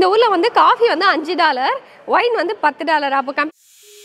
இந்த ஊரில் வந்து காஃபி வந்து அஞ்சு டாலர் ஒயின் வந்து பத்து டாலர் அப்போ கம்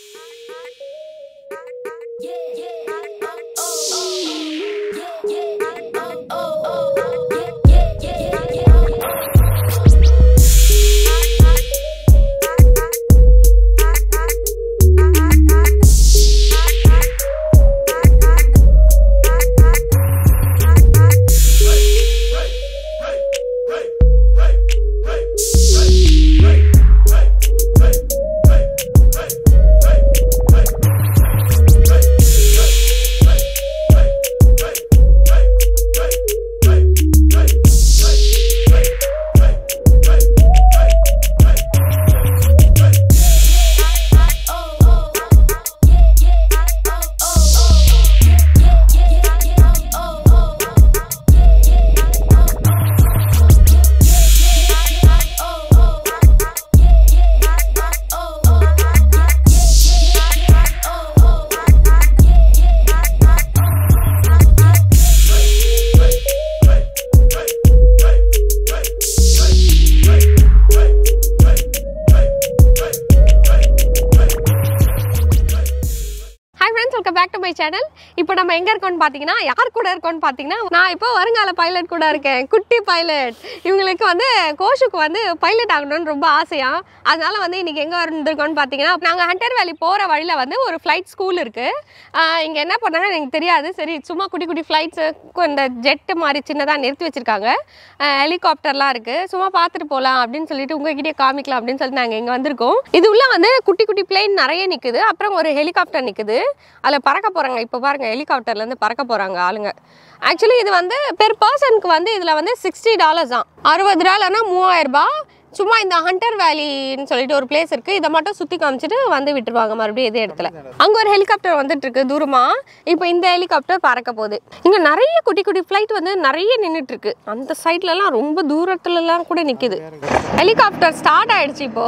hi friends welcome back to my channel இப்போ நம்ம எங்கே இருக்கோம்னு பார்த்தீங்கன்னா யார் கூட இருக்கோம்னு பார்த்தீங்கன்னா நான் இப்போ வருங்கால பைலட் கூட இருக்கேன் குட்டி பைலட் இவங்களுக்கு வந்து கோஷுக்கு வந்து பைலட் ஆகணும்னு ரொம்ப ஆசையா அதனால வந்து இன்னைக்கு எங்கே வந்திருக்கோம்னு பார்த்தீங்கன்னா நாங்கள் ஹண்டர் வேலி போகிற வழியில் வந்து ஒரு ஃப்ளைட் ஸ்கூல் இருக்குது இங்கே என்ன பண்ணாங்க எனக்கு தெரியாது சரி சும்மா குட்டி குட்டி ஃப்ளைட்ஸு இந்த ஜெட்டு மாதிரி சின்னதாக நிறுத்தி வச்சுருக்காங்க ஹெலிகாப்டர்லாம் இருக்குது சும்மா பார்த்துட்டு போகலாம் அப்படின்னு சொல்லிட்டு உங்ககிட்டயே காமிக்கலாம் அப்படின்னு சொல்லிட்டு நாங்கள் இங்கே வந்திருக்கோம் இது உள்ள வந்து குட்டி குட்டி பிளேன் நிறைய நிற்குது அப்புறம் ஒரு ஹெலிகாப்டர் நிற்குது அதில் பறக்க போகிறாங்க இப்போ பாருங்கள் ஹெலிகாப்டர்லேருந்து பறக்க போகிறாங்க ஆளுங்க ஆக்சுவலி இது வந்து பெர் பர்சனுக்கு வந்து இதில் வந்து சிக்ஸ்டி டாலர்ஸ் தான் அறுபது டாலர்னா மூவாயிரம் ரூபாய் சும்மா இந்த ஹண்டர் வேலின்னு சொல்லிட்டு ஒரு பிளேஸ் இருக்குது இதை மட்டும் சுற்றி காமிச்சிட்டு வந்து விட்டுருவாங்க மறுபடியும் இதே இடத்துல அங்கே ஒரு ஹெலிகாப்டர் வந்துட்டு இருக்கு தூரமாக இப்போ இந்த ஹெலிகாப்டர் பறக்க போகுது இங்கே நிறைய குட்டி குட்டி ஃப்ளைட் வந்து நிறைய நின்றுட்டு இருக்கு அந்த சைட்லலாம் ரொம்ப தூரத்துலலாம் கூட நிற்குது ஹெலிகாப்டர் ஸ்டார்ட் ஆயிடுச்சு இப்போ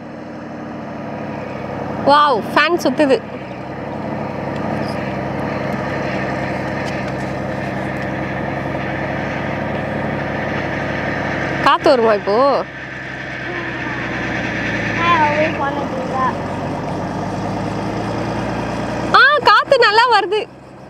வாவ் ஃபேன் சுத்துது காத்து வருமா இப்போ I always want to do that. ஆ காத்து நல்லா வருது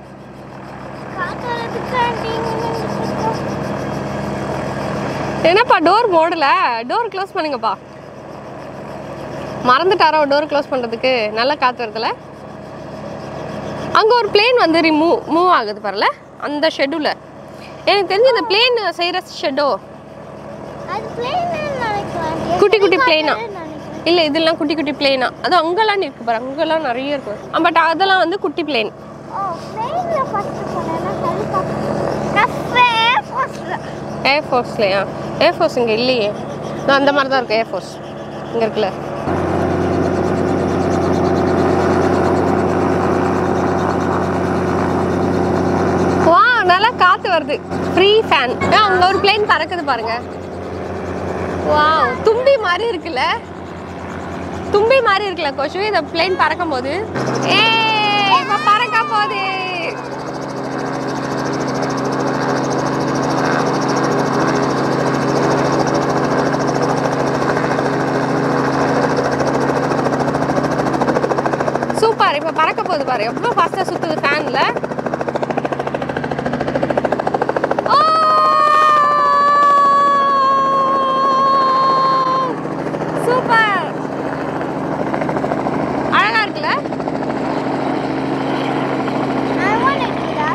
என்னப்பா டோர் மூடல டோர் க்ளோஸ் பண்ணுங்கப்பா மறந்துட்டாரோ டோர் க்ளோஸ் பண்ணுறதுக்கு நல்லா காற்று வருதுல அங்கே ஒரு பிளேன் வந்து ரிமூவ் மூவ் ஆகுது பாருல அந்த ஷெட்யூலில் எனக்கு தெரிஞ்சு இந்த பிளேன் செய்கிற ஷெட்டோ அது plane ன்னு நினைக்கிறேன். குட்டி குட்டி பிளேனா நினைக்கிறேன். இல்லை இதெல்லாம் குட்டி குட்டி பிளேனா அது அங்கெல்லாம் இருக்கு பாரு அங்கெல்லாம் நிறைய இருக்கும் பட் அதெல்லாம் வந்து குட்டி பிளேன் ஓ, plane ல first போனேன். நான் helicopter. நான் fair force ல. ஏர் ஃபோர்ஸ்லையா ஏர் ஃபோர்ஸ் இங்கே இல்லையே நான் அந்த மாதிரி தான் இருக்கும் ஏர் ஃபோர்ஸ் இங்கே இருக்குல்ல வா நல்லா காத்து வருது ஃப்ரீ ஃபேன் அங்க ஒரு பிளேன் பறக்குது பாருங்க வா தும்பி மாதிரி இருக்குல்ல தும்பி மாதிரி இருக்குல்ல கோஷு இந்த பிளேன் பறக்கும் போது ஏ இப்ப பறக்க போகுது சூப்பர் இப்ப பறக்க போகுது பாரு எவ்வளவு ஃபாஸ்டா சுத்துது ஃபேன்ல சூப்பர் அழகா இருக்குல்ல I want to do that.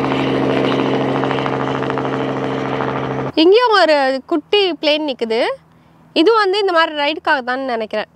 இங்கேயும் ஒரு குட்டி பிளேன் நிக்குது இது வந்து இந்த மாதிரி ரைடுக்காக தான் நினைக்கிறேன்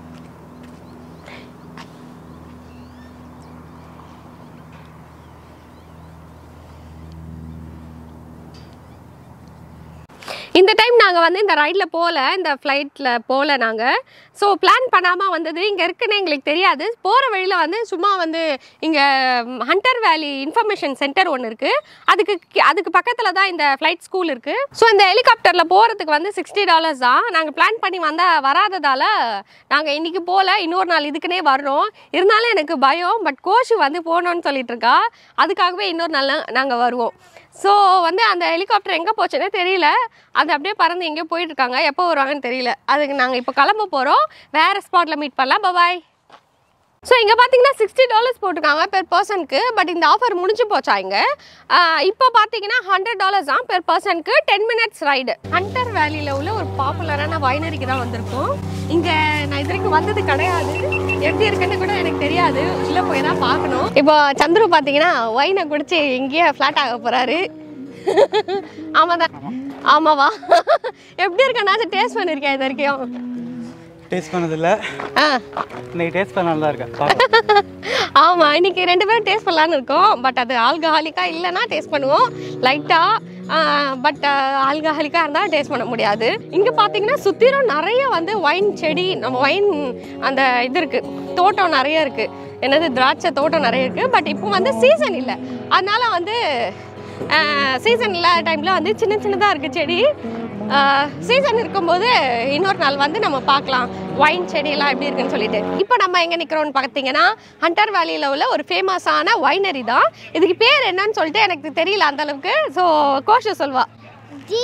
இந்த டைம் நாங்கள் வந்து இந்த ரைடில் போகல இந்த ஃப்ளைட்டில் போகல நாங்கள் ஸோ பிளான் பண்ணாமல் வந்தது இங்கே இருக்குன்னு எங்களுக்கு தெரியாது போகிற வழியில் வந்து சும்மா வந்து இங்கே ஹண்டர் வேலி இன்ஃபர்மேஷன் சென்டர் ஒன்று இருக்குது அதுக்கு கி- அதுக்கு பக்கத்தில் தான் இந்த ஃப்ளைட் ஸ்கூல் இருக்குது ஸோ இந்த ஹெலிகாப்டரில் போகிறதுக்கு வந்து சிக்ஸ்டி டாலர்ஸ் தான் நாங்கள் பிளான் பண்ணி வந்தால் வராததால் நாங்கள் இன்றைக்கி போகல இன்னொரு நாள் இதுக்குன்னே வர்றோம் இருந்தாலும் எனக்கு பயம் பட் கோஷு வந்து போகணுன்னு சொல்லிட்டு இருக்கா அதுக்காகவே இன்னொரு நாள் நாங்கள் வருவோம் ஸோ வந்து அந்த ஹெலிகாப்டர் எங்கே போச்சுன்னே தெரியல அது அப்படியே பறந்து எங்கேயோ போயிட்டு இருக்காங்க எப்போ வருவாங்கன்னு தெரியல அதுக்கு நாங்கள் இப்போ கிளம்ப போகிறோம் வேறு ஸ்பாட்டில் மீட் பண்ணலாம் பபாய் ஸோ இங்கே பார்த்தீங்கன்னா சிக்ஸ்டி டாலர்ஸ் போட்டிருக்காங்க பெர் பர்சனுக்கு பட் இந்த ஆஃபர் முடிஞ்சு போச்சா இங்கே இப்போ பார்த்தீங்கன்னா ஹண்ட்ரட் டாலர்ஸ் தான் பெர் பர்சனுக்கு டென் மினிட்ஸ் ரைடு ஹண்டர் வேலியில் உள்ள ஒரு பாப்புலரான வைனரிக்கு தான் வந்திருக்கோம் இங்கே நான் இது வரைக்கும் வந்தது கிடையாது எப்படி இருக்குன்னு கூட எனக்கு தெரியாது உள்ளே போய் தான் பார்க்கணும் இப்போ சந்துரு பார்த்தீங்கன்னா ஒயினை குடிச்சு இங்கேயே ஃப்ளாட் ஆக போகிறாரு ஆமாம் தான் ஆமாவா எப்படி இருக்கேன்னாச்சும் டேஸ்ட் பண்ணியிருக்கேன் இது வரைக்கும் டேஸ்ட் பண்ணதில்ல ஆ இன்னைக்கு டேஸ்ட் பண்ண நல்லா இருக்கேன் பார்க்கலாம். ஆமாம் இன்னைக்கு ரெண்டு பேரும் டேஸ்ட் பண்ணலான்னு இருக்கோம் பட் அது ஆல்கஹாலிக்காக இல்லைன்னா டேஸ்ட் பண்ணுவோம் லைட்டாக பட் ஆல்கஹாலிக்காக இருந்தால் டேஸ்ட் பண்ண முடியாது இங்கே பார்த்தீங்கன்னா சுற்றிலும் நிறைய வந்து ஒயின் செடி நம்ம ஒயின் அந்த இது இருக்குது தோட்டம் நிறைய இருக்குது என்னது திராட்சை தோட்டம் நிறைய இருக்குது பட் இப்போ வந்து சீசன் இல்லை அதனால வந்து சீசன் இல்லாத டைமில் வந்து சின்ன சின்னதாக இருக்குது செடி சீசன் இருக்கும்போது இன்னொரு நாள் வந்து நம்ம பார்க்கலாம் ஒயின் செடியெல்லாம் எப்படி இருக்குன்னு சொல்லிட்டு இப்போ நம்ம எங்கே நிற்கிறோம்னு பார்த்தீங்கன்னா ஹண்டர் வேலியில் உள்ள ஒரு ஃபேமஸான ஒயினரி தான் இதுக்கு பேர் என்னன்னு சொல்லிட்டு எனக்கு தெரியல அந்த அளவுக்கு ஸோ கோஷ சொல்வா டி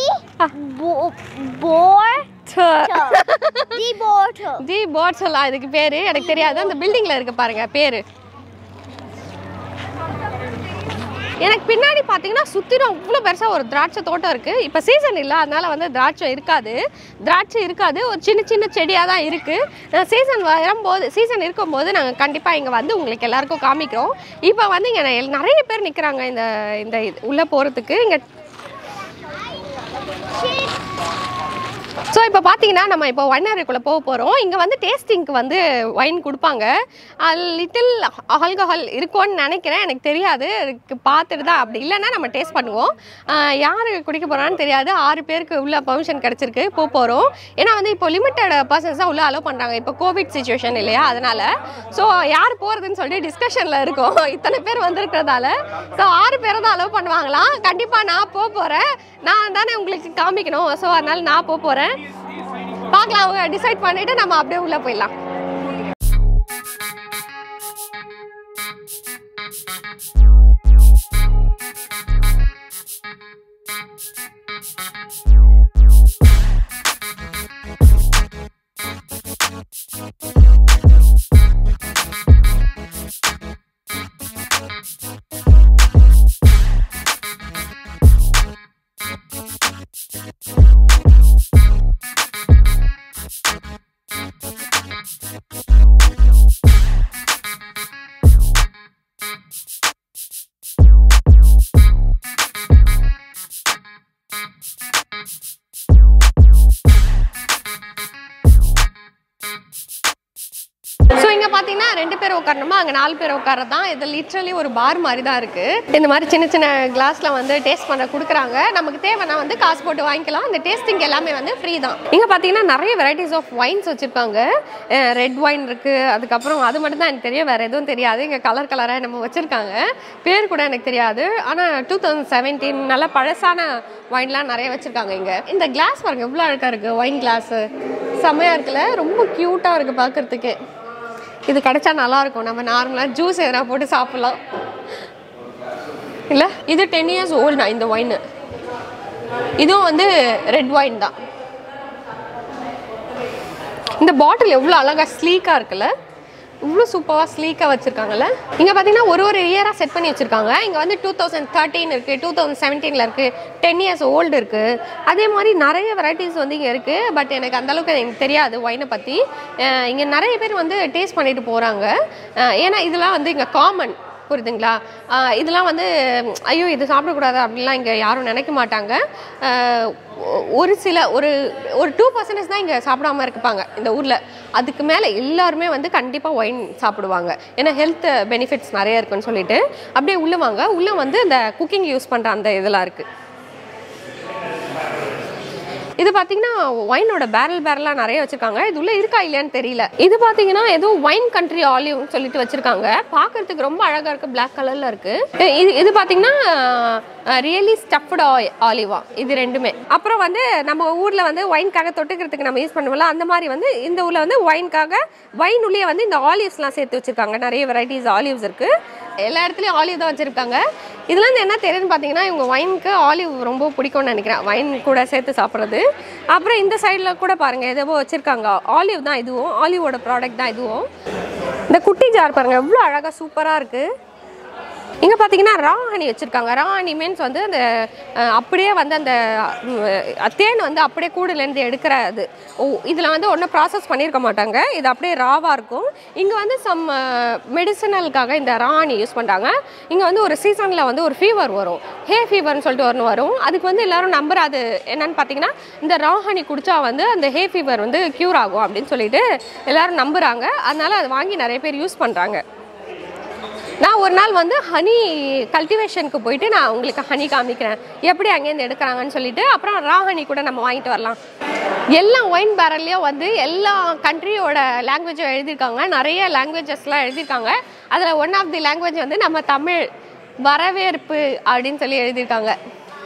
போர் டி போர் ஜி போர்ட் சொல்லலாம் இதுக்கு பேர் எனக்கு தெரியாது அந்த பில்டிங்கில் இருக்கு பாருங்க பேர் எனக்கு பின்னாடி பார்த்தீங்கன்னா சுற்றிலும் அவ்வளோ பெருசாக ஒரு திராட்சை தோட்டம் இருக்குது இப்போ சீசன் இல்லை அதனால வந்து திராட்சை இருக்காது திராட்சை இருக்காது ஒரு சின்ன சின்ன செடியாக தான் இருக்குது சீசன் வரும்போது சீசன் இருக்கும்போது நாங்கள் கண்டிப்பாக இங்கே வந்து உங்களுக்கு எல்லாருக்கும் காமிக்கிறோம் இப்போ வந்து இங்கே நிறைய பேர் நிற்கிறாங்க இந்த இந்த இது உள்ளே போகிறதுக்கு இங்கே ஸோ இப்போ பார்த்தீங்கன்னா நம்ம இப்போ ஒன்னருக்குள்ளே போக போகிறோம் இங்கே வந்து டேஸ்டிங்க்கு வந்து ஒயின் கொடுப்பாங்க லிட்டில் ஆல்கஹால் இருக்கும்னு நினைக்கிறேன் எனக்கு தெரியாது அதுக்கு பார்த்துட்டு தான் அப்படி இல்லைன்னா நம்ம டேஸ்ட் பண்ணுவோம் யார் குடிக்க போகிறான்னு தெரியாது ஆறு பேருக்கு உள்ள பர்மிஷன் கிடச்சிருக்கு போக போகிறோம் ஏன்னா வந்து இப்போ லிமிட்டட் பர்சன்ஸ் தான் உள்ளே அலோவ் பண்ணுறாங்க இப்போ கோவிட் சுச்சுவேஷன் இல்லையா அதனால் ஸோ யார் போகிறதுன்னு சொல்லி டிஸ்கஷனில் இருக்கோம் இத்தனை பேர் வந்திருக்கிறதால ஸோ ஆறு பேரை தான் அலோவ் பண்ணுவாங்களாம் கண்டிப்பாக நான் போக போகிறேன் நான் தானே உங்களுக்கு காமிக்கணும் ஸோ அதனால் நான் போக போகிறேன் பார்க்கலாம் அவங்க டிசைட் பண்ணிட்டு நம்ம அப்படியே உள்ள போயிடலாம் ஸோ இங்கே பார்த்தீங்கன்னா ரெண்டு பேர் உட்காரணுமா அங்கே நாலு பேர் உட்காரது தான் இது லிட்ரலி ஒரு பார் மாதிரி தான் இருக்குது இந்த மாதிரி சின்ன சின்ன கிளாஸில் வந்து டேஸ்ட் பண்ண கொடுக்குறாங்க நமக்கு தேவைன்னா வந்து காசு போட்டு வாங்கிக்கலாம் இந்த டேஸ்டிங் எல்லாமே வந்து ஃப்ரீ தான் இங்கே பார்த்தீங்கன்னா நிறைய வெரைட்டிஸ் ஆஃப் ஒயின்ஸ் வச்சுருக்காங்க ரெட் ஒயின் இருக்குது அதுக்கப்புறம் அது மட்டும் தான் எனக்கு தெரியும் வேறு எதுவும் தெரியாது இங்கே கலர் கலராக நம்ம வச்சுருக்காங்க பேர் கூட எனக்கு தெரியாது ஆனால் டூ தௌசண்ட் செவன்டீன் நல்ல பழசான ஒயின்லாம் நிறைய வச்சுருக்காங்க இங்கே இந்த கிளாஸ் பாருங்க எவ்வளோ அழகாக இருக்குது ஒயின் கிளாஸு செம்மையாக இருக்குல்ல ரொம்ப க்யூட்டாக இருக்குது பார்க்குறதுக்கு இது கிடைச்சா நல்லா இருக்கும் நம்ம நார்மலாக ஜூஸ் எதனா போட்டு சாப்பிட்லாம் இல்லை இது டென் இயர்ஸ் ஓல்டா இந்த ஒயின் இதுவும் வந்து ரெட் ஒயின் தான் இந்த பாட்டில் எவ்வளோ அழகாக ஸ்லீக்காக இருக்குல்ல இவ்வளோ சூப்பராக ஸ்லீக்காக வச்சுருக்காங்கல்ல இங்கே பார்த்தீங்கன்னா ஒரு ஒரு இயராக செட் பண்ணி வச்சுருக்காங்க இங்கே வந்து டூ தௌசண்ட் தேர்ட்டீன் இருக்குது டூ தௌசண்ட் செவன்டீனில் இருக்குது டென் இயர்ஸ் ஓல்டு இருக்குது அதே மாதிரி நிறைய வெரைட்டிஸ் வந்து இங்கே இருக்குது பட் எனக்கு அந்தளவுக்கு எனக்கு தெரியாது ஒயினை பற்றி இங்கே நிறைய பேர் வந்து டேஸ்ட் பண்ணிட்டு போகிறாங்க ஏன்னா இதெல்லாம் வந்து இங்கே காமன் புரியுதுங்களா ஆஹ் இதெல்லாம் வந்து ம், ஐயோ இது சாப்பிடக்கூடாது அப்படிலாம் இங்கே யாரும் நினைக்க மாட்டாங்க ஆஹ் ஒ- ஒரு சில ஒரு ஒரு டூ பர்சன்டேஜ் தான் இங்கே சாப்பிடாம இருப்பாங்க இந்த ஊரில் அதுக்கு மேலே எல்லாருமே வந்து கண்டிப்பாக ஒயின் சாப்பிடுவாங்க ஏன்னா ஹெல்த் பெனிஃபிட்ஸ் நிறைய இருக்குன்னு சொல்லிட்டு அப்படியே உள்ளே வாங்க உள்ளே வந்து இந்த குக்கிங் யூஸ் பண்ணுற அந்த இதெல்லாம் இருக்குது இது பார்த்தீங்கன்னா ஒயினோட பேரல் பேரலாக நிறைய வச்சிருக்காங்க இது உள்ள இருக்கா இல்லையான்னு தெரியல இது பார்த்தீங்கன்னா ஏதோ ஒயின் கண்ட்ரி ஆலிவ்னு சொல்லிட்டு வச்சிருக்காங்க பார்க்கறதுக்கு ரொம்ப அழகா இருக்கு Black கலர்ல இருக்கு இது இது பார்த்தீங்கன்னா ரியலி ஸ்டஃப்டு ஆலிவா இது ரெண்டுமே அப்புறம் வந்து நம்ம ஊரில் வந்து ஒயின்காக தொட்டுக்கிறதுக்கு நம்ம யூஸ் பண்ணுவோம்ல அந்த மாதிரி வந்து இந்த ஊரில் வந்து ஒயின்காக ஒயின் உள்ளே வந்து இந்த ஆலிவ்ஸ்லாம் சேர்த்து வச்சுருக்காங்க நிறைய வெரைட்டிஸ் ஆலிவ்ஸ் இருக்குது எல்லா இடத்துலையும் ஆலிவ் தான் வச்சுருக்காங்க இதுல இருந்து என்ன தெரியுதுன்னு பார்த்தீங்கன்னா இவங்க ஒயினுக்கு ஆலிவ் ரொம்ப பிடிக்கும்னு நினைக்கிறேன் ஒயின் கூட சேர்த்து சாப்பிட்றது அப்புறம் இந்த சைடில் கூட பாருங்கள் எதோ வச்சுருக்காங்க ஆலிவ் தான் இதுவும் ஆலிவோட ப்ராடக்ட் தான் இதுவும் இந்த குட்டி ஜார் பாருங்கள் எவ்வளோ அழகாக சூப்பராக இருக்குது இங்கே பார்த்தீங்கன்னா ரா ஹனி வச்சுருக்காங்க ரா ஹனி மீன்ஸ் வந்து அந்த அஹ், அப்படியே வந்து அந்த ம், தேன் வந்து அப்படியே கூடுலேருந்து எடுக்கிற அது ஓ இதில் வந்து ஒன்றும் ப்ராசஸ் பண்ணியிருக்க மாட்டாங்க இது அப்படியே ராவாக இருக்கும் இங்கே வந்து சம் மெடிசனலுக்காக இந்த ரா ஹனி யூஸ் பண்ணுறாங்க இங்கே வந்து ஒரு சீசனில் வந்து ஒரு ஃபீவர் வரும் ஹே ஃபீவர்னு சொல்லிட்டு ஒன்று வரும் அதுக்கு வந்து எல்லாரும் நம்புறாது என்னன்னு பார்த்தீங்கன்னா இந்த ரா ஹனி குடிச்சா வந்து அந்த ஹே ஃபீவர் வந்து க்யூர் ஆகும் அப்படின்னு சொல்லிட்டு எல்லாரும் நம்புகிறாங்க அதனால அதை வாங்கி நிறைய பேர் யூஸ் பண்ணுறாங்க நான் ஒரு நாள் வந்து ஹனி கல்டிவேஷனுக்கு போயிட்டு நான் உங்களுக்கு ஹனி காமிக்கிறேன் எப்படி அங்கேருந்து எடுக்கிறாங்கன்னு சொல்லிட்டு அப்புறம் ரா ஹனி கூட நம்ம வாங்கிட்டு வரலாம் எல்லா ஒயின் பேரல்லையும் வந்து எல்லா கண்ட்ரியோட லாங்குவேஜும் எழுதியிருக்காங்க நிறைய லாங்குவேஜஸ்லாம் எழுதியிருக்காங்க அதில் ஒன் ஆஃப் தி லாங்குவேஜ் வந்து நம்ம தமிழ் வரவேற்பு அப்படின்னு சொல்லி எழுதியிருக்காங்க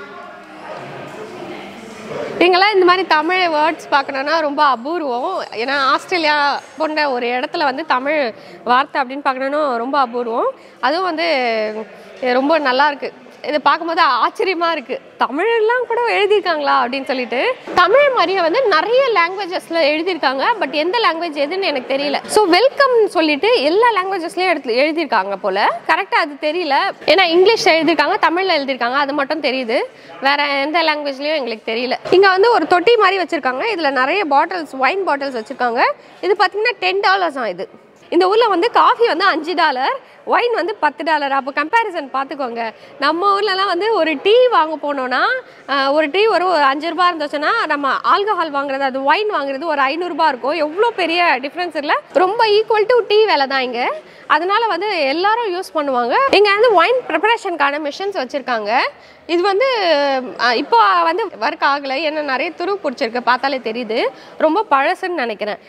நீங்களாம் இந்த மாதிரி தமிழ் வேர்ட்ஸ் பார்க்கணுன்னா ரொம்ப அபூர்வம் ஏன்னா ஆஸ்திரேலியா போன்ற ஒரு இடத்துல வந்து தமிழ் வார்த்தை அப்படின்னு பார்க்கணுன்னா ரொம்ப அபூர்வம் அதுவும் வந்து இது ரொம்ப நல்லா இருக்கு இதை பார்க்கும்போது ஆச்சரியமா இருக்கு தமிழ்லாம் கூட எழுதியிருக்காங்களா அப்படின்னு சொல்லிட்டு தமிழ் மாதிரியே வந்து நிறைய லாங்குவேஜஸ்ல எழுதியிருக்காங்க பட் எந்த லாங்குவேஜ் எதுன்னு எனக்கு தெரியல ஸோ வெல்கம் சொல்லிட்டு எல்லா லாங்குவேஜஸ்லயும் எடுத்து எழுதியிருக்காங்க போல கரெக்டாக அது தெரியல ஏன்னா இங்கிலீஷ் எழுதியிருக்காங்க தமிழ்ல எழுதியிருக்காங்க அது மட்டும் தெரியுது வேற எந்த லாங்குவேஜ்லயும் எங்களுக்கு தெரியல இங்க வந்து ஒரு தொட்டி மாதிரி வச்சிருக்காங்க இதுல நிறைய பாட்டில்ஸ் ஒயின் பாட்டில்ஸ் வச்சிருக்காங்க இது பாத்தீங்கன்னா டென் டாலர்ஸ் தான் இது இந்த ஊர்ல வந்து காஃபி வந்து அஞ்சு டாலர் ஒயின் வந்து பத்து டாலர் அப்போ கம்பேரிசன் பார்த்துக்கோங்க நம்ம ஊர்லலாம் வந்து ஒரு டீ வாங்க போனோம்னா ஆஹ், ஒரு டீ ஒரு ஒரு அஞ்சு ரூபா இருந்துச்சுன்னா நம்ம ஆல்கஹால் வாங்குறது அது ஒயின் வாங்குறது ஒரு ஐநூறுரூபா இருக்கும் எவ்வளோ பெரிய டிஃப்ரென்ஸ் இல்லை ரொம்ப ஈக்குவல் டு டீ விலை தான் இங்கே அதனால வந்து எல்லாரும் யூஸ் பண்ணுவாங்க இங்கே வந்து ஒயின் ப்ரிப்பரேஷனுக்கான மிஷின்ஸ் வச்சுருக்காங்க இது வந்து அஹ், இப்போ வந்து ஒர்க் ஆகலை ஏன்னா நிறைய துரு பிடிச்சிருக்கு பார்த்தாலே தெரியுது ரொம்ப பழசுன்னு நினைக்கிறேன்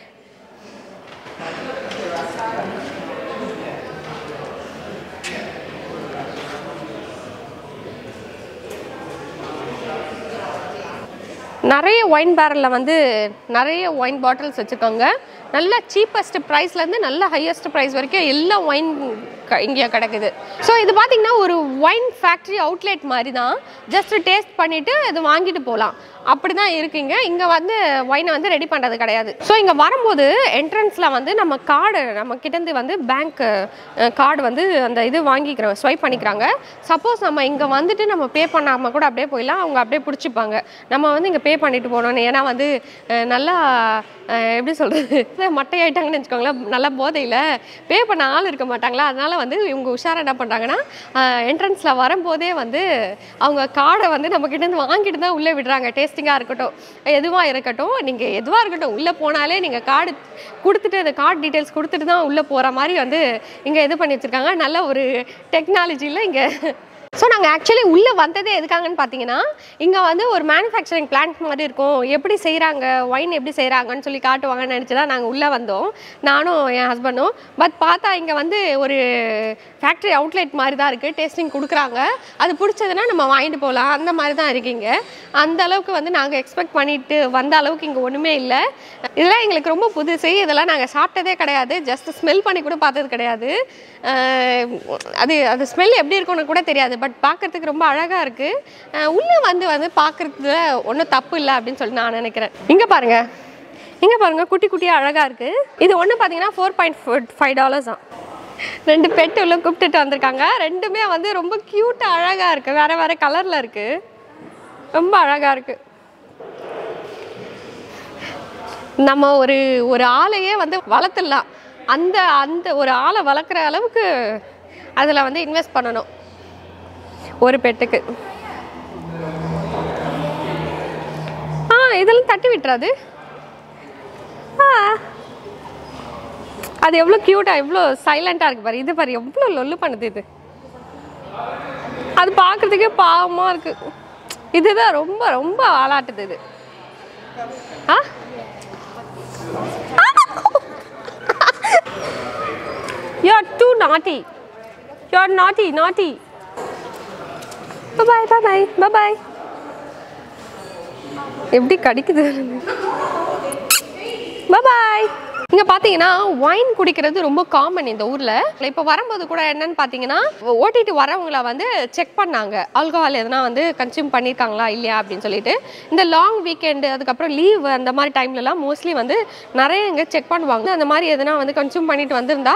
நிறைய ஒயின் பேரலில் வந்து நிறைய ஒயின் பாட்டில்ஸ் வச்சுருக்காங்க நல்ல சீப்பஸ்ட் ப்ரைஸ்லேருந்து நல்ல ஹையஸ்ட் ப்ரைஸ் வரைக்கும் எல்லா ஒயின் இங்கே கிடக்குது ஸோ இது பார்த்தீங்கன்னா ஒரு ஒயின் ஃபேக்ட்ரி அவுட்லெட் மாதிரி தான் ஜஸ்ட் டேஸ்ட் பண்ணிவிட்டு இது வாங்கிட்டு போகலாம் அப்படி தான் இருக்குங்க இங்கே வந்து ஒயினை வந்து ரெடி பண்ணுறது கிடையாது ஸோ இங்கே வரும்போது என்ட்ரன்ஸில் வந்து நம்ம கார்டு நம்ம கிட்டேருந்து வந்து பேங்க் கார்டு வந்து அந்த இது வாங்கிக்கிறோம் ஸ்வைப் பண்ணிக்கிறாங்க சப்போஸ் நம்ம இங்கே வந்துட்டு நம்ம பே பண்ணாமல் கூட அப்படியே போயிடலாம் அவங்க அப்படியே பிடிச்சிப்பாங்க நம்ம வந்து இங்கே பே பண்ணிட்டு போகணும் ஏன்னா வந்து அஹ், நல்லா அஹ், எப்படி சொல்கிறது மட்டை ஆயிட்டாங்கன்னு வச்சுக்கோங்களேன் நல்லா போதையில் பே பண்ண ஆள் இருக்க மாட்டாங்களா அதனால வந்து இவங்க உஷாரா என்ன பண்ணுறாங்கன்னா என்ட்ரன்ஸில் வரும்போதே வந்து அவங்க கார்டை வந்து நம்ம கிட்டேருந்து வாங்கிட்டு தான் உள்ளே விடுறாங்க டேஸ்டிங்காக இருக்கட்டும் எதுவாக இருக்கட்டும் நீங்கள் எதுவாக இருக்கட்டும் உள்ளே போனாலே நீங்கள் கார்டு கொடுத்துட்டு அந்த கார்டு டீட்டெயில்ஸ் கொடுத்துட்டு தான் உள்ளே போகிற மாதிரி வந்து இங்கே இது பண்ணி வச்சுருக்காங்க நல்ல ஒரு டெக்னாலஜியில் இங்கே ஸோ நாங்கள் ஆக்சுவலி உள்ளே வந்ததே எதுக்காங்கன்னு பார்த்தீங்கன்னா இங்கே வந்து ஒரு மேனுஃபேக்சரிங் பிளான்ட் மாதிரி இருக்கும் எப்படி செய்கிறாங்க ஒயின் எப்படி செய்கிறாங்கன்னு சொல்லி காட்டுவாங்கன்னு நினச்சி தான் நாங்கள் உள்ளே வந்தோம் நானும் என் ஹஸ்பண்டும் பட் பார்த்தா இங்கே வந்து ஒரு ஃபேக்ட்ரி அவுட்லெட் மாதிரி தான் இருக்குது டேஸ்டிங் கொடுக்குறாங்க அது பிடிச்சதுன்னா நம்ம வாங்கிட்டு போகலாம் அந்த மாதிரி தான் இருக்கீங்க அந்த அளவுக்கு வந்து நாங்கள் எக்ஸ்பெக்ட் பண்ணிட்டு வந்த அளவுக்கு இங்கே ஒன்றுமே இல்லை இதெல்லாம் எங்களுக்கு ரொம்ப புதுசு இதெல்லாம் நாங்கள் சாப்பிட்டதே கிடையாது ஜஸ்ட் ஸ்மெல் பண்ணி கூட பார்த்தது கிடையாது அஹ் அது அது ஸ்மெல் எப்படி இருக்கும்னு கூட தெரியாது பட் பார்க்கறதுக்கு ரொம்ப அழகாக இருக்குது உள்ளே வந்து வந்து பார்க்குறதுல ஒன்றும் தப்பு இல்லை அப்படின்னு சொல்லி நான் நினைக்கிறேன் இங்கே பாருங்கள் இங்கே பாருங்கள் குட்டி குட்டியாக அழகாக இருக்குது இது ஒன்று பார்த்தீங்கன்னா ஃபோர் பாயிண்ட் ஃபைவ் டாலர்ஸ் தான் ரெண்டு பெட்டு உள்ள கூப்பிட்டுட்டு வந்திருக்காங்க ரெண்டுமே வந்து ரொம்ப க்யூட்டாக அழகாக இருக்குது வேறு வேறு கலரில் இருக்குது ரொம்ப அழகாக இருக்குது நம்ம ஒரு ஒரு ஆளையே வந்து வளர்த்துடலாம் அந்த அந்த ஒரு ஆளை வளர்க்குற அளவுக்கு அதில் வந்து இன்வெஸ்ட் பண்ணணும் ஒரு பெட்டுக்கு ஆ இதெல்லாம் தட்டி விட்டுறாது ஆ அது எவ்வளோ க்யூட்டாக எவ்வளோ சைலண்ட்டாக இருக்கு பாரு இது பாரு எவ்வளோ லொல்லு பண்ணுது இது அது பார்க்குறதுக்கே பாவமாக இருக்கு இதுதான் ரொம்ப ரொம்ப ஆளாட்டுது இது ஆ You're too naughty. You're naughty, naughty. பாய் பாய் பாய் எப்படி கடிக்குது பாய் இங்க பாத்தீங்கன்னா ஒயின் குடிக்கிறது ரொம்ப காமன் இந்த ஊர்ல இப்போ வரும்போது கூட என்னன்னு பாத்தீங்கன்னா ஓட்டிட்டு வரவங்கள வந்து செக் பண்ணாங்க ஆல்கஹால் எதனா வந்து கன்சியூம் பண்ணியிருக்காங்களா இல்லையா அப்படின்னு சொல்லிட்டு இந்த லாங் வீக்கெண்டு அதுக்கப்புறம் லீவ் அந்த மாதிரி டைம்லலாம் மோஸ்ட்லி வந்து நிறைய இங்கே செக் பண்ணுவாங்க அந்த மாதிரி எதனா வந்து கன்சியூம் பண்ணிட்டு வந்திருந்தா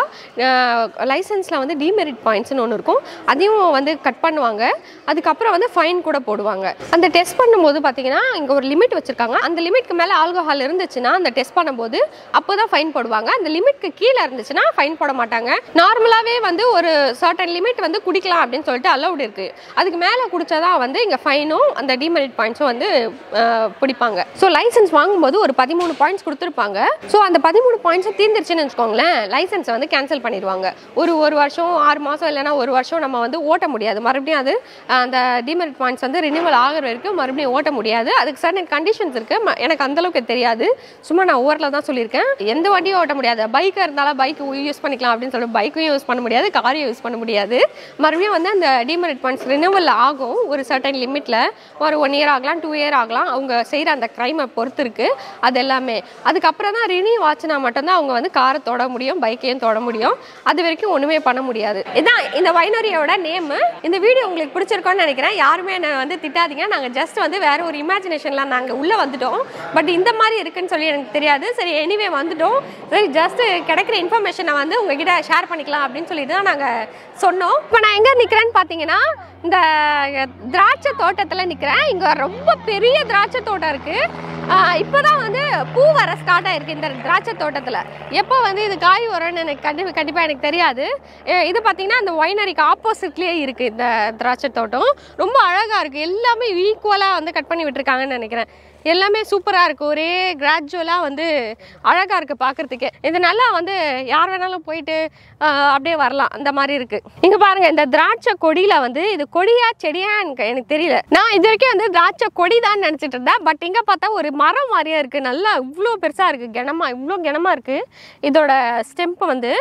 லைசன்ஸில் வந்து டிமெரிட் பாயிண்ட்ஸ்னு ஒன்று இருக்கும் அதையும் வந்து கட் பண்ணுவாங்க அதுக்கப்புறம் வந்து ஃபைன் கூட போடுவாங்க அந்த டெஸ்ட் பண்ணும்போது பார்த்தீங்கன்னா இங்கே ஒரு லிமிட் வச்சுருக்காங்க அந்த லிமிட்க்கு மேலே ஆல்கஹால் இருந்துச்சுன்னா அந்த டெஸ்ட் பண்ணும்போது அப்போ தான் ஃபைன் போடுவாங்க அந்த லிமிட்க்கு கீழே இருந்துச்சுன்னா ஃபைன் போட மாட்டாங்க நார்மலாகவே வந்து ஒரு சர்டன் லிமிட் வந்து குடிக்கலாம் அப்படின்னு சொல்லிட்டு அலௌட் இருக்கு அதுக்கு மேலே குடிச்சாதான் வந்து இங்கே ஃபைனும் அந்த டிமெரிட் பாயிண்ட்ஸும் வந்து அஹ், பிடிப்பாங்க ஸோ லைசன்ஸ் வாங்கும்போது ஒரு பதிமூணு பாயிண்ட்ஸ் கொடுத்துருப்பாங்க ஸோ அந்த பதிமூணு பாயிண்ட்ஸும் தீர்ந்துருச்சுன்னு வச்சுக்கோங்களேன் லைசன்ஸை வந்து கேன்சல் பண்ணிடுவாங்க ஒரு ஒரு வருஷம் ஆறு மாதம் இல்லைன்னா ஒரு வருஷம் நம்ம வந்து ஓட்ட முடியாது மறுபடியும் அது அஹ், அந்த டிமெரிட் பாயிண்ட்ஸ் வந்து ரினிவல் ஆகிற வரைக்கும் மறுபடியும் ஓட்ட முடியாது அதுக்கு சர்டன் கண்டிஷன்ஸ் இருக்கு ம- எனக்கு அந்த அளவுக்கு தெரியாது சும்மா நான் ஓரில் தான் சொல்லியிருக்கேன் எந்த வண்டியும் ஓட்ட முடியாது பைக்காக இருந்தாலும் பைக் யூஸ் பண்ணிக்கலாம் அப்படின்னு சொல்லிட்டு பைக்கும் யூஸ் பண்ண முடியாது காரையும் யூஸ் பண்ண முடியாது மறுபடியும் வந்து அந்த டிமெரிட் பாயிண்ட்ஸ் ரினிவல் ஆகும் ஒரு சர்டன் லிமிட்டில் ஒரு ஒன் இயர் ஆகலாம் டூ இயர் ஆகலாம் அவங்க செய்கிற அந்த க்ரைமை பொறுத்து இருக்கு அது எல்லாமே அதுக்கப்புறம் தான் ரினியூ ஆச்சுன்னா மட்டும்தான் அவங்க வந்து காரை தொட முடியும் பைக்கையும் தொட முடியும் அது வரைக்கும் ஒன்றுமே பண்ண முடியாது இதான் இந்த வைனரியோட நேமு இந்த வீடியோ உங்களுக்கு பிடிச்சிருக்கோன்னு நினைக்கிறேன் யாருமே என்னை வந்து திட்டாதீங்க நாங்கள் ஜஸ்ட் வந்து வேற ஒரு இமேஜினேஷனில் நாங்கள் உள்ளே வந்துட்டோம் பட் இந்த மாதிரி இருக்குன்னு சொல்லி எனக்கு தெரியாது சரி எனிவே வந்துட்டோம் சரி ஜஸ்ட் கிடைக்கிற இன்ஃபர்மேஷனை வந்து உங்ககிட்ட ஷேர் பண்ணிக்கலாம் அப்படின்னு சொல்லிட்டு தான் நாங்கள் சொன்னோம் இப்போ நான் எங்கே நிற்கிறேன்னு பார்த்தீங்கன்னா இந்த திராட்சை தோட்டத்தில் நிற்கிறேன் இங்கே ரொம்ப பெரிய திராட்சை தோட்டம் இருக்குது இப்போ தான் வந்து பூ வர ஸ்டார்ட் ஆயிருக்கு இந்த திராட்சை தோட்டத்தில் எப்போ வந்து இது காய் வரும்னு எனக்கு கண்டிப்பாக கண்டிப்பாக எனக்கு தெரியாது அஹ் இது பார்த்தீங்கன்னா அந்த ஒயினரிக்கு ஆப்போசிட்லேயே இருக்குது இந்த திராட்சை தோட்டம் ரொம்ப அழகாக இருக்குது எல்லாமே ஈக்குவலாக வந்து கட் பண்ணி விட்டுருக்காங்கன்னு நினைக்கிறேன் எல்லாமே சூப்பராக இருக்குது ஒரே கிராஜுவலாக வந்து அழகாக இருக்குது பார்க்குறதுக்கே இது நல்லா வந்து யார் வேணாலும் போயிட்டு ஆஹ், அப்படியே வரலாம் அந்த மாதிரி இருக்குது இங்கே பாருங்கள் இந்த திராட்சை கொடியில் வந்து இது கொடியா செடியா எனக்கு எனக்கு தெரியல நான் இது வரைக்கும் வந்து திராட்சை கொடி தான் நினச்சிட்டு இருந்தேன் பட் இங்கே பார்த்தா ஒரு மரம் மாதிரியே இருக்குது நல்லா இவ்வளோ பெருசாக இருக்குது கனமா இவ்வளோ கனமாக இருக்குது இதோட ஸ்டெம்ப் வந்து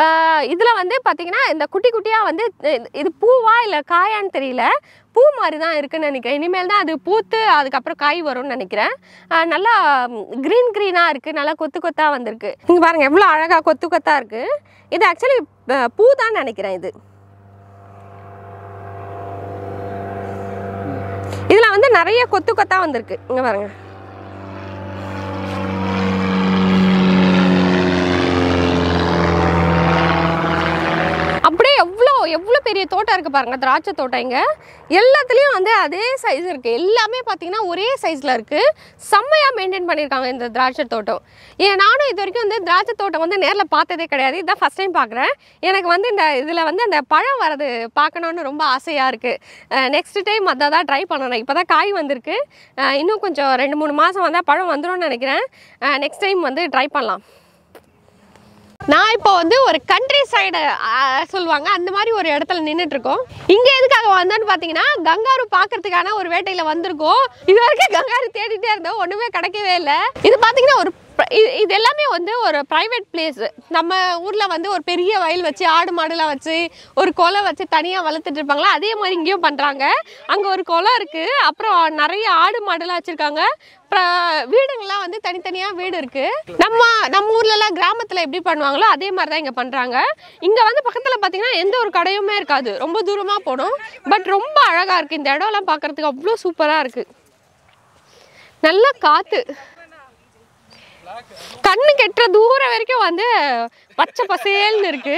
இதில் வந்து பார்த்தீங்கன்னா இந்த குட்டி குட்டியாக வந்து இது- இது பூவா இல்லை காயான்னு தெரியல பூ மாதிரி தான் இருக்குன்னு நினைக்கிறேன் இனிமேல் தான் அது பூத்து அதுக்கப்புறம் காய் வரும்னு நினைக்கிறேன் ஆஹ் நல்லா க்ரீன் க்ரீனாக இருக்குது நல்லா கொத்து கொத்தாக வந்திருக்கு இங்கே பாருங்கள் எவ்வளோ அழகாக கொத்து கொத்தாக இருக்குது இது ஆக்சுவலி பூ தான் நினைக்கிறேன் இது இதில் வந்து நிறைய கொத்து கொத்தாக வந்திருக்கு இங்கே பாருங்க அப்படியே எவ்வளோ எவ்வளோ பெரிய தோட்டம் இருக்குது பாருங்கள் திராட்சை தோட்டம் இங்கே எல்லாத்துலேயும் வந்து அதே சைஸ் இருக்குது எல்லாமே பார்த்தீங்கன்னா ஒரே சைஸில் இருக்குது செம்மையாக மெயின்டைன் பண்ணியிருக்காங்க இந்த திராட்சை தோட்டம் ஏன் நானும் இது வரைக்கும் வந்து திராட்சை தோட்டம் வந்து நேரில் பார்த்ததே கிடையாது இதான் ஃபஸ்ட் டைம் பார்க்குறேன் எனக்கு வந்து இந்த இதில் வந்து அந்த பழம் வரது பார்க்கணுன்னு ரொம்ப ஆசையாக இருக்குது நெக்ஸ்ட் டைம் அதை தான் ட்ரை பண்ணணும் இப்போ தான் காய் வந்திருக்கு அஹ் இன்னும் கொஞ்சம் ரெண்டு மூணு மாதம் வந்தால் பழம் வந்துரும்னு நினைக்கிறேன் நெக்ஸ்ட் டைம் வந்து ட்ரை பண்ணலாம் நான் இப்போ வந்து ஒரு கண்ட்ரி சைடு சொல்லுவாங்க அந்த மாதிரி ஒரு இடத்துல நின்றுட்டு இருக்கோம் இங்க எதுக்காக வந்தோன்னு பார்த்தீங்கன்னா கங்காரு பார்க்கறதுக்கான ஒரு வேட்டையில வந்திருக்கோம் இது வரைக்கும் கங்காரு தேடிட்டே இருந்தோம் ஒண்ணுமே கிடைக்கவே இல்லை இது பார்த்தீங்கன்னா ஒரு pr- இது இது எல்லாமே வந்து ஒரு ப்ரைவேட் பிளேஸ் நம்ம ஊரில் வந்து ஒரு பெரிய வயல் வச்சு ஆடு மாடுலாம் வச்சு ஒரு குலை வச்சு தனியாக வளர்த்துட்டு இருப்பாங்களா அதே மாதிரி இங்கேயும் பண்ணுறாங்க அங்கே ஒரு குளம் இருக்குது அப்புறம் நிறைய ஆடு மாடுலாம் வச்சுருக்காங்க வீடுங்கள்லாம் வந்து தனித்தனியாக வீடு இருக்குது நம்ம நம்ம ஊர்லலாம் கிராமத்தில் எப்படி பண்ணுவாங்களோ அதே மாதிரி தான் இங்கே பண்ணுறாங்க இங்கே வந்து பக்கத்தில் பார்த்தீங்கன்னா எந்த ஒரு கடையுமே இருக்காது ரொம்ப தூரமாக போகணும் பட் ரொம்ப அழகாக இருக்குது இந்த இடம்லாம் பார்க்குறதுக்கு அவ்வளோ சூப்பராக இருக்குது நல்ல காற்று கண்ணு கெட்டுற தூரம் வரைக்கும் வந்து பச்சை பசேல்னு இருக்கு